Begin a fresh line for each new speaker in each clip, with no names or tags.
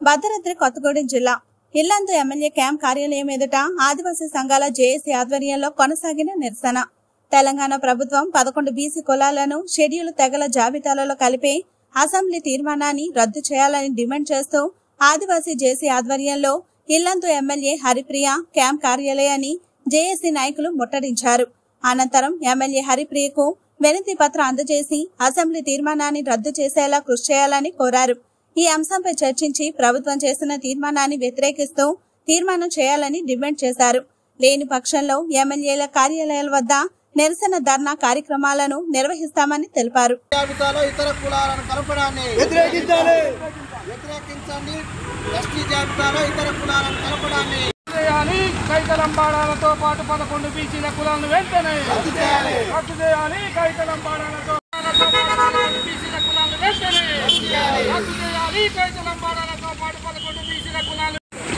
భద్రాద్రి కొత్తగూడెం జిల్లా Yellandu MLA camp కార్యాలయం ఎదుట ఆదివాసీ సంఘాల జేఏసీ ఆధ్వర్యంలో కొనసాగిన నిరసన తెలంగాణ ప్రభుత్వం పదకొండు బీసీ కులాలను షెడ్యూల్ తెగల జాబితాలలో కలిపి అసెంబ్లీ తీర్మానాన్ని రద్దు చేయాలని డిమాండ్ చేస్తూ ఆదివాసీ జేసీ ఆధ్వర్యంలో ఇల్లందు ఎమ్మెల్యే హరిప్రియ క్యాంప్ కార్యాలయాన్ని జేఏసీ నాయకులు ముట్టడించారు అనంతరం ఎమ్మెల్యే హరిప్రియకు వినతి పత్రం అందజేసి అసెంబ్లీ తీర్మానాన్ని రద్దు చేసేలా కృషి చేయాలని కోరారు ఈ అంశంపై చర్చించి ప్రభుత్వం చేసిన తీర్మానాన్ని వ్యతిరేకిస్తూ తీర్మానం చేయాలని డిమాండ్ చేశారు లేని పక్షంలో ఎమ్మెల్యేల కార్యాలయాల వద్ద నిరసన ధర్నా కార్యక్రమాలను నిర్వహిస్తామని తెలిపారు
జాబితాలో ఇతర కులాలను కలపడాన్ని
వ్యతిరేకించాలి
వ్యతిరేకించండి ఎస్టీ జాబితాలో ఇతర కులాలను కలపడాన్ని
చేయాలి కైతలంబాడాలతో పాటు పదకొండు బీసీల కులాలను వెంటనే రద్దు చేయాలి కైతలంబాడాలతో పాటు పదకొండు బీసీల కులాలను వెంటనే రద్దు చేయాలి కైతలంబాడాలతో పాటు పదకొండు బీసీల కులాలను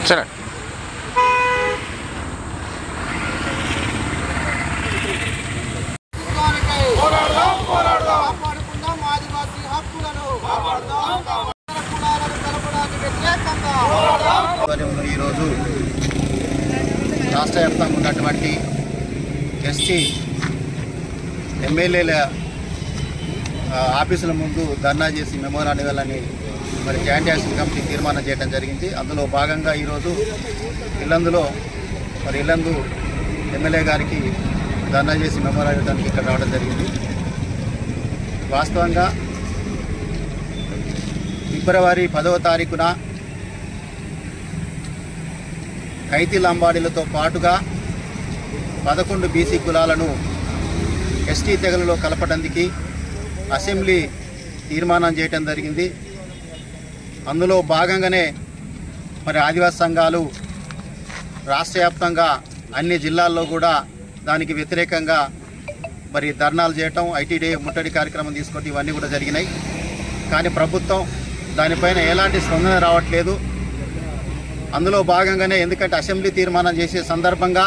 కులానికై కాపాడుకుందాం ఆదివాసీ హక్కులను ఇతర కులాలను కలపడానికి వ్యతిరేకంగా
ఆధ్వర్యంలో ఈరోజు రాష్ట్ర వ్యాప్తంగా ఉన్నటువంటి ఎస్టీ ఎమ్మెల్యేల ఆ, ఆఫీసుల ముందు ధర్నా చేసి మెమోరాండం ఇవ్వాలని మరి జాయింట్ యాక్షన్ కమిటీ తీర్మానం చేయడం జరిగింది అందులో భాగంగా ఈరోజు ఇల్లందులో మరి ఇల్లందు ఎమ్మెల్యే గారికి ధర్నా చేసి మెమోరాండం ఇవ్వడానికి ఇక్కడ రావడం జరిగింది వాస్తవంగా ఫిబ్రవరి పదవ తారీఖున కైతి లంబాడీలతో పాటుగా పదకొండు బీసీ కులాలను ఎస్టీ తెగలలో కలపడానికి అసెంబ్లీ తీర్మానం చేయటం జరిగింది అందులో భాగంగానే మరి ఆదివాసీ సంఘాలు రాష్ట్ర వ్యాప్తంగా అన్ని జిల్లాల్లో కూడా దానికి వ్యతిరేకంగా మరి ధర్నాలు చేయటం ఐటీడీ ముట్టడి కార్యక్రమం తీసుకోవటం ఇవన్నీ కూడా జరిగినాయి కానీ ప్రభుత్వం దానిపైన ఎలాంటి స్పందన రావట్లేదు అందులో భాగంగానే ఎందుకంటే అసెంబ్లీ తీర్మానం చేసే సందర్భంగా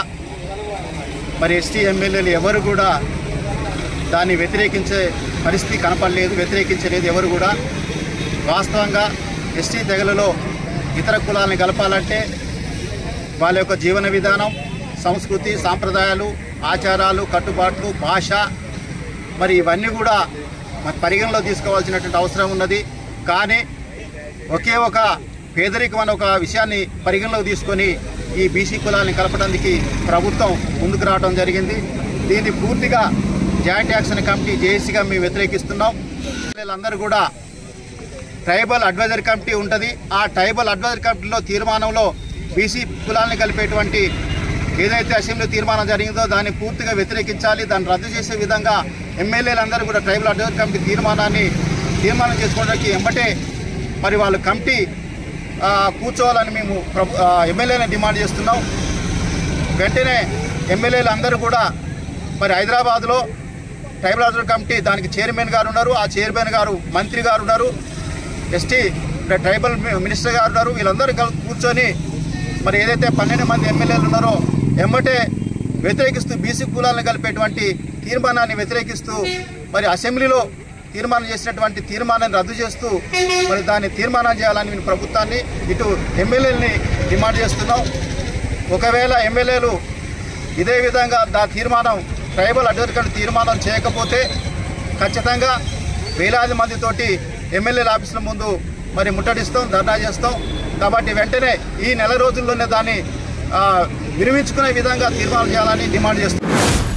మరి ఎస్టీ ఎమ్మెల్యేలు ఎవరు కూడా దాన్ని వ్యతిరేకించే పరిస్థితి కనపడలేదు వ్యతిరేకించలేదు ఎవరు కూడా వాస్తవంగా ఎస్టీ తెగలలో ఇతర కులాలను కలపాలంటే వాళ్ళ యొక్క జీవన విధానం సంస్కృతి సాంప్రదాయాలు ఆచారాలు కట్టుబాట్లు భాష మరి ఇవన్నీ కూడా మరి పరిగణలో తీసుకోవాల్సినటువంటి అవసరం ఉన్నది కానీ ఒకే ఒక పేదరికం అనే ఒక విషయాన్ని పరిగణలోకి తీసుకొని ఈ బీసీ కులాన్ని కలపడానికి ప్రభుత్వం ముందుకు రావడం జరిగింది దీన్ని పూర్తిగా జాయింట్ యాక్షన్ కమిటీ జేఏసీగా మేము వ్యతిరేకిస్తున్నాం వీళ్ళందరూ కూడా ట్రైబల్ అడ్వైజరీ కమిటీ ఉంటుంది ఆ ట్రైబల్ అడ్వైజరీ కమిటీలో తీర్మానంలో బీసీ కులాలను కలిపేటువంటి ఏదైతే అసెంబ్లీ తీర్మానం జరిగిందో దాన్ని పూర్తిగా వ్యతిరేకించాలి దాన్ని రద్దు చేసే విధంగా ఎమ్మెల్యేలందరూ కూడా ట్రైబల్ అడ్వైజరీ కమిటీ తీర్మానాన్ని తీర్మానం చేసుకోవడానికి ఎంబటే మరి వాళ్ళు కమిటీ ఆ, కూర్చోవాలని మేము ప్రభు ఎమ్మెల్యేలను డిమాండ్ చేస్తున్నాం వెంటనే ఎమ్మెల్యేలు అందరూ కూడా మరి హైదరాబాద్లో ట్రైబల్ అడ్వైజరీ కమిటీ దానికి చైర్మన్ గారు ఉన్నారు ఆ చైర్మన్ గారు మంత్రి గారు ఉన్నారు ఎస్టీ ట్రైబల్ మి- మినిస్టర్ గారు ఉన్నారు వీళ్ళందరూ కలు- కూర్చొని మరి ఏదైతే పన్నెండు మంది ఎమ్మెల్యేలు ఉన్నారో ఎమ్మటే వ్యతిరేకిస్తూ బీసీ కులాలను కలిపేటువంటి తీర్మానాన్ని వ్యతిరేకిస్తూ మరి అసెంబ్లీలో తీర్మానం చేసినటువంటి తీర్మానాన్ని రద్దు చేస్తూ మరి దాన్ని తీర్మానం చేయాలని మేము ప్రభుత్వాన్ని ఇటు ఎమ్మెల్యేలని డిమాండ్ చేస్తున్నాం ఒకవేళ ఎమ్మెల్యేలు ఇదే విధంగా దా తీర్మానం ట్రైబల్ అడ్వకేట్ తీర్మానం చేయకపోతే ఖచ్చితంగా వేలాది మందితోటి ఎమ్మెల్యేల ఆఫీసుల ముందు మరి ముట్టడిస్తాం ధర్నా చేస్తాం కాబట్టి వెంటనే ఈ నెల రోజుల్లోనే దాన్ని ఆ, విరమించుకునే విధంగా తీర్మానం చేయాలని డిమాండ్ చేస్తున్నాం